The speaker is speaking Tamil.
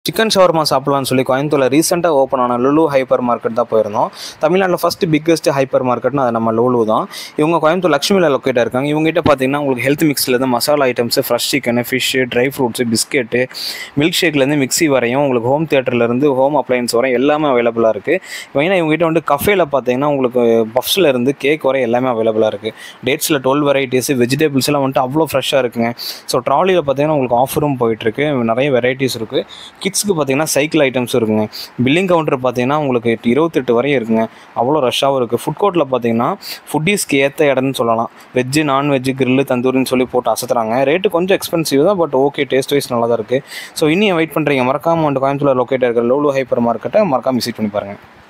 சிக்கன் ஷவர்மா சாப்பிட்லான்னு சொல்லி கோயம்புத்தூரில் ரீசெண்டாக ஓப்பன் ஆன லுலு ஹைப்பர் மார்க்கெட் தான் போயிருந்தோம் தமிழ்நாட்டில் ஃபஸ்ட்டு பிக்கஸ்ட் ஹைப்பர் மார்க்கெட்னா அது நம்ம லுலு தான் இவங்க கோயம்புத்தூர் லக்ஷ்மியில் லொக்கேட்டாக இருக்காங்க இவங்ககிட்ட பார்த்தீங்கன்னா உங்களுக்கு ஹெல்த் மிக்ஸ்லேருந்து masala items fresh chicken fish dry fruits biscuit milk ஷேக்லேருந்து மிக்ஸி வரையும் உங்களுக்கு ஹோம் தேட்டர்லேருந்து ஹோம் அப்ளையன்ஸ் வரையும் எல்லாமே அவைலபிளாக இருக்குது மெயினாக இவங்ககிட்ட வந்து கஃபேல பார்த்தீங்கன்னா உங்களுக்கு பஃப்ஸில் இருந்து கேக் வரை எல்லாமே அவைலபிளாக இருக்குது டேட்ஸில் டுவெல் வெரைட்டிஸ் வெஜிடபிள்ஸ் எல்லாம் வந்துட்டு அவ்வளோ ஃப்ரெஷ்ஷாக இருக்குங்க ஸோ ட்ராலியில் பார்த்தீங்கன்னா உங்களுக்கு ஆஃபரும் போயிட்டுருக்கு நிறைய வெரைட்டிஸ் இருக்குது கிட்ஸ்க்கு பார்த்தீங்கன்னா சைக்கிள் ஐட்டம்ஸ் இருக்குங்க பில்லிங் கவுண்டர் பார்த்தீங்கன்னா உங்களுக்கு இருபத்தெட்டு வரையும் இருக்குங்க அவ்வளோ ரஷ்ஷாகவும் இருக்குது ஃபுட் கோர்ட்டில் பார்த்தீங்கன்னா ஃபுட்டீஸ்க்கு ஏற்ற இடம்னு சொல்லலாம் வெஜ்ஜு நான்வெஜ்ஜு கிரில்லு தந்தூரின்னு சொல்லி போட்டு அசத்துறாங்க ரேட்டு கொஞ்சம் எக்ஸ்பென்சிவ் தான் பட் ஓகே டேஸ்ட் வைஸ் நல்லா தான் இருக்குது ஸோ இன்னும் வெயிட் பண்ணுறீங்க மறக்காம வந்து கோயம்புத்தூர் லொக்கேட் இருக்கிற லோலோ ஹைப்பர் மார்க்கெட்டை மறக்காம விசிட் பண்ணி பாருங்கள்